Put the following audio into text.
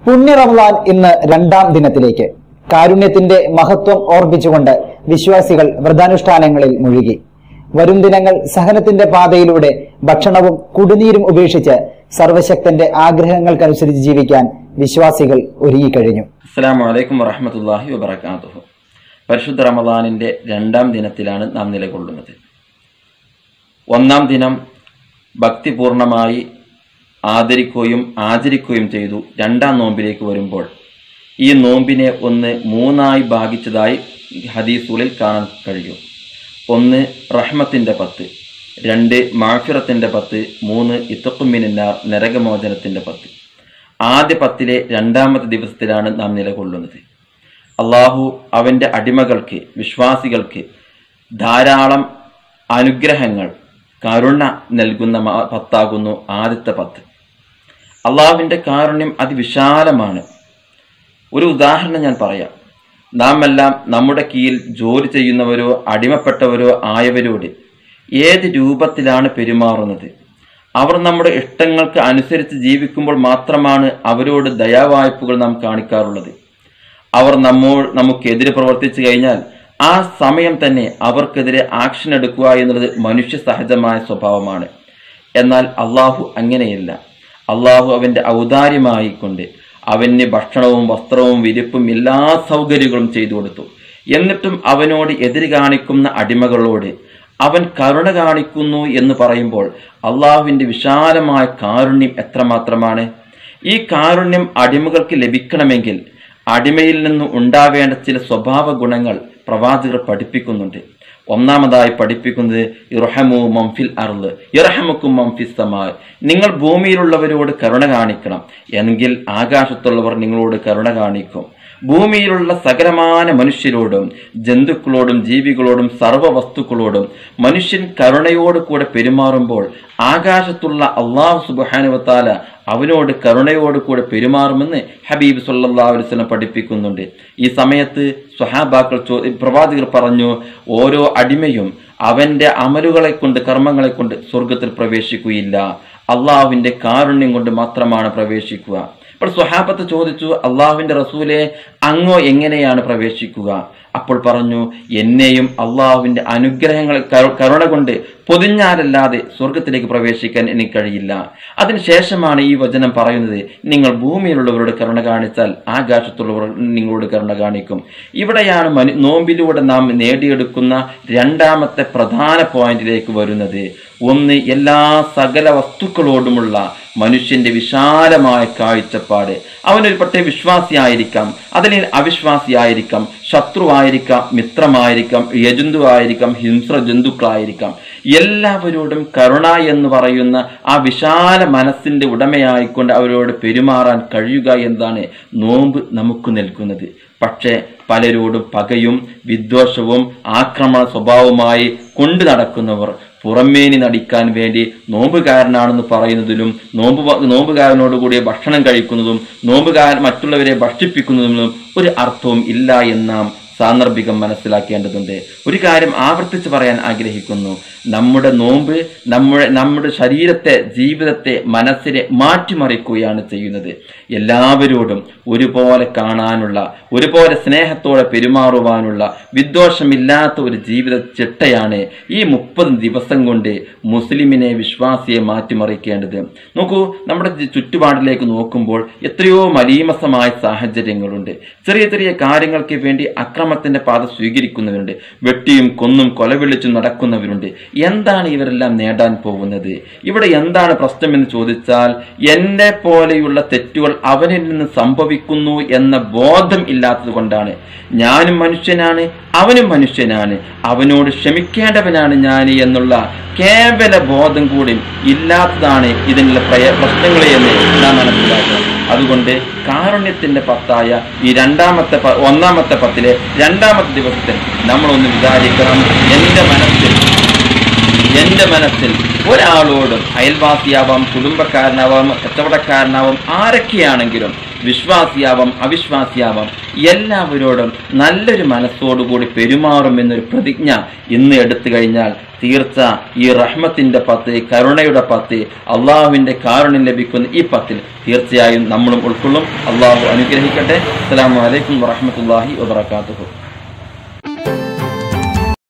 പുണ്യ റമദാൻ ഇന്ന് രണ്ടാം ദിനത്തിലേക്ക് കാരുണ്യത്തിന്റെ മഹത്വം ഓർപ്പിച്ചുകൊണ്ട് വിശ്വാസികൾ വ്രതാനുഷ്ഠാനങ്ങളിൽ മുഴുകി വരും ദിനങ്ങൾ സഹനത്തിന്റെ പാതയിലൂടെ ഭക്ഷണവും കുടിനീരും ഉപേക്ഷിച്ച് സർവശക്തന്റെ ആഗ്രഹങ്ങൾക്കനുസരിച്ച് ജീവിക്കാൻ വിശ്വാസികൾ ഒരുങ്ങിക്കഴിഞ്ഞു അസ്സാം വലൈക്കും വറഹമത്തല്ലാഹി വബർക്കാത്തുഹു പരിശുദ്ധ റമദാനിന്റെ രണ്ടാം ദിനത്തിലാണ് നാം നിലകൊള്ളുന്നത് ഒന്നാം ദിനം ഭക്തിപൂർണമായി ആദരിക്കുകയും ആചരിക്കുകയും ചെയ്തു രണ്ടാം നോമ്പിലേക്ക് വരുമ്പോൾ ഈ നോമ്പിനെ ഒന്ന് മൂന്നായി ഭാഗിച്ചതായി ഹദീസുകളിൽ കാണാൻ കഴിയും ഒന്ന് റഹ്മത്തിൻ്റെ പത്ത് രണ്ട് മാഫിറത്തിൻ്റെ പത്ത് മൂന്ന് ഇത്തക്കുമിനാർ നരകമോചനത്തിൻ്റെ പത്ത് ആദ്യ പത്തിലെ രണ്ടാമത്തെ ദിവസത്തിലാണ് നാം നിലകൊള്ളുന്നത് അള്ളാഹു അവൻ്റെ അടിമകൾക്ക് വിശ്വാസികൾക്ക് ധാരാളം അനുഗ്രഹങ്ങൾ കരുണ നൽകുന്ന മാ- പത്താകുന്നു ആദ്യത്തെ പത്ത് അള്ളാഹുവിൻ്റെ കാരുണ്യം അതിവിശാലമാണ് ഒരു ഉദാഹരണം ഞാൻ പറയാം നാം എല്ലാം നമ്മുടെ കീഴിൽ ജോലി ചെയ്യുന്നവരോ അടിമപ്പെട്ടവരോ ആയവരോട് ഏത് രൂപത്തിലാണ് പെരുമാറുന്നത് അവർ നമ്മുടെ ഇഷ്ടങ്ങൾക്ക് അനുസരിച്ച് ജീവിക്കുമ്പോൾ മാത്രമാണ് അവരോട് ദയാവായ്പകൾ നാം കാണിക്കാറുള്ളത് അവർ നമ്മോ നമുക്കെതിരെ പ്രവർത്തിച്ചു കഴിഞ്ഞാൽ ആ സമയം തന്നെ അവർക്കെതിരെ ആക്ഷൻ എടുക്കുക എന്നുള്ളത് മനുഷ്യ സഹജമായ സ്വഭാവമാണ് എന്നാൽ അള്ളാഹു അങ്ങനെയല്ല അള്ളാഹു അവൻ്റെ ഔദാര്യമായി കൊണ്ട് അവന് ഭക്ഷണവും വസ്ത്രവും വിരിപ്പും എല്ലാ സൗകര്യങ്ങളും ചെയ്തു കൊടുത്തു എന്നിട്ടും അവനോട് എതിര് കാണിക്കുന്ന അടിമകളോട് അവൻ കരുണ കാണിക്കുന്നു എന്ന് പറയുമ്പോൾ അള്ളാഹുവിൻ്റെ വിശാലമായ കാരുണ്യം എത്രമാത്രമാണ് ഈ കാരുണ്യം അടിമകൾക്ക് ലഭിക്കണമെങ്കിൽ അടിമയിൽ നിന്ന് ഉണ്ടാവേണ്ട ചില സ്വഭാവ ഗുണങ്ങൾ പ്രവാചകർ പഠിപ്പിക്കുന്നുണ്ട് ഒന്നാമതായി പഠിപ്പിക്കുന്നത് ഇറഹമു മംഫിൽ അർള് ഇറഹമുക്കും മംഫിസ് സമാ നിങ്ങൾ ഭൂമിയിലുള്ളവരോട് കരുണ കാണിക്കണം എങ്കിൽ ആകാശത്തുള്ളവർ നിങ്ങളോട് കരുണ കാണിക്കും ഭൂമിയിലുള്ള സകലമാന മനുഷ്യരോടും ജന്തുക്കളോടും ജീവികളോടും സർവ്വ വസ്തുക്കളോടും മനുഷ്യൻ കരുണയോട് കൂടെ പെരുമാറുമ്പോൾ ആകാശത്തുള്ള അള്ളാഹു സുബാനുവത്താല അവനോട് കരുണയോട് കൂടെ പെരുമാറുമെന്ന് ഹബീബ് സല്ലാ അലുസ്ലം പഠിപ്പിക്കുന്നുണ്ട് ഈ സമയത്ത് സ്വഹാബാക്കൾ ചോ പ്രവാചകർ പറഞ്ഞു ഓരോ അടിമയും അവന്റെ അമലുകളെ കൊണ്ട് കർമ്മങ്ങളെ കൊണ്ട് സ്വർഗത്തിൽ പ്രവേശിക്കുകയില്ല അള്ളാഹുവിന്റെ കാരുണ്യം കൊണ്ട് മാത്രമാണ് പ്രവേശിക്കുക അപ്പോൾ സ്വഹാബത്ത് ചോദിച്ചു അള്ളാഹുവിന്റെ റസൂലെ അങ്ങോ എങ്ങനെയാണ് പ്രവേശിക്കുക അപ്പോൾ പറഞ്ഞു എന്നെയും അള്ളാഹുവിന്റെ അനുഗ്രഹങ്ങൾ കരു- കരുണ കൊണ്ട് പൊതിഞ്ഞാലല്ലാതെ സ്വർഗത്തിലേക്ക് പ്രവേശിക്കാൻ എനിക്ക് കഴിയില്ല അതിനുശേഷമാണ് ഈ വചനം പറയുന്നത് നിങ്ങൾ ഭൂമിയിലുള്ളവരോട് കരുണ കാണിച്ചാൽ ആകാശത്തുള്ളവർ നിങ്ങളോട് കരുണ കാണിക്കും ഇവിടെയാണ് മനു നോമ്പിലൂടെ നാം നേടിയെടുക്കുന്ന രണ്ടാമത്തെ പ്രധാന പോയിന്റിലേക്ക് വരുന്നത് ഒന്ന് എല്ലാ സകല വസ്തുക്കളോടുമുള്ള മനുഷ്യന്റെ വിശാലമായ കാഴ്ചപ്പാട് അവനൊരു പ്രത്യേക വിശ്വാസിയായിരിക്കാം അതിൽ അവിശ്വാസിയായിരിക്കാം ശത്രുവായിരിക്കാം മിത്രമായിരിക്കാം യജന്തുവായിരിക്കാം ഹിംസ്ര ജന്തുക്കളായിരിക്കാം എല്ലാവരോടും കരുണ എന്ന് പറയുന്ന ആ വിശാല മനസ്സിന്റെ ഉടമയായിക്കൊണ്ട് അവരോട് പെരുമാറാൻ കഴിയുക എന്നതാണ് നോമ്പ് നമുക്ക് നൽകുന്നത് പക്ഷേ പലരോടും പകയും വിദ്വേഷവും ആക്രമണ സ്വഭാവവുമായി കൊണ്ടു നടക്കുന്നവർ പുറമേനി നടിക്കാൻ വേണ്ടി നോമ്പുകാരനാണെന്ന് പറയുന്നതിലും നോമ്പ് വ- നോമ്പുകാരനോട് കൂടി ഭക്ഷണം കഴിക്കുന്നതും നോമ്പുകാരൻ മറ്റുള്ളവരെ ഭക്ഷിപ്പിക്കുന്നതിലും ഒരു അർത്ഥവും ഇല്ല എന്ന് നാം സാന്ദർഭികം മനസ്സിലാക്കേണ്ടതുണ്ട് ഒരു കാര്യം ആവർത്തിച്ച് പറയാൻ ആഗ്രഹിക്കുന്നു നമ്മുടെ നോമ്പ് നമ്മുടെ നമ്മുടെ ശരീരത്തെ ജീവിതത്തെ മനസ്സിനെ മാറ്റിമറിക്കുകയാണ് ചെയ്യുന്നത് എല്ലാവരോടും ഒരുപോലെ കാണാനുള്ള ഒരുപോലെ സ്നേഹത്തോടെ പെരുമാറുവാനുള്ള വിദ്വേഷമില്ലാത്ത ഒരു ജീവിത ചിട്ടയാണ് ഈ മുപ്പത് ദിവസം കൊണ്ട് മുസ്ലിമിനെ വിശ്വാസിയെ മാറ്റിമറിക്കേണ്ടത് നോക്കൂ നമ്മുടെ ചു- ചുറ്റുപാടിലേക്ക് നോക്കുമ്പോൾ എത്രയോ മലീമസമായ സാഹചര്യങ്ങളുണ്ട് ചെറിയ ചെറിയ കാര്യങ്ങൾക്ക് വേണ്ടി അക്രമത്തിന്റെ പാത സ്വീകരിക്കുന്നവരുണ്ട് വെട്ടിയും കൊന്നും കൊലവിളിച്ചും നടക്കുന്നവരുണ്ട് എന്താണ് ഇവരെല്ലാം നേടാൻ പോകുന്നത് ഇവിടെ എന്താണ് പ്രശ്നമെന്ന് ചോദിച്ചാൽ എന്നെ പോലെയുള്ള തെറ്റുകൾ അവനിൽ നിന്ന് സംഭവിക്കുന്നു എന്ന ബോധം ഇല്ലാത്തത് കൊണ്ടാണ് ഞാനും മനുഷ്യനാണ് അവനും മനുഷ്യനാണ് അവനോട് ക്ഷമിക്കേണ്ടവനാണ് ഞാൻ എന്നുള്ള കേവല ബോധം കൂടി ഇല്ലാത്തതാണ് ഇതിനുള്ള പ്രയ പ്രശ്നങ്ങളെ എന്ന് നാം മനസ്സിലാക്കണം അതുകൊണ്ട് കാരുണ്യത്തിന്റെ പത്തായ ഈ രണ്ടാമത്തെ പ- ഒന്നാമത്തെ പത്തിലെ രണ്ടാമത്തെ ദിവസത്തിൽ നമ്മളൊന്ന് വിചാരിക്കണം എൻ്റെ മനസ്സിൽ എന്റെ മനസ്സിൽ ഒരാളോടും അയൽവാസിയാവാം കുടുംബക്കാരനാവാം കച്ചവടക്കാരനാവാം ആരൊക്കെയാണെങ്കിലും വിശ്വാസിയാവാം അവിശ്വാസിയാവാം എല്ലാവരോടും നല്ലൊരു മനസ്സോടുകൂടി പെരുമാറുമെന്നൊരു പ്രതിജ്ഞ ഇന്ന് എടുത്തു കഴിഞ്ഞാൽ തീർച്ച ഈ റഹ്മത്തിന്റെ പത്ത് കരുണയുടെ പത്ത് അള്ളാഹുവിന്റെ കാരുണ്യം ലഭിക്കുന്ന ഈ പത്തിൽ തീർച്ചയായും നമ്മളും ഉൾക്കൊള്ളും അള്ളാഹു അനുഗ്രഹിക്കട്ടെ അസ്സലാമു അലൈക്കും വറഹമത്തല്ലാഹി വബർക്കാത്തുഹു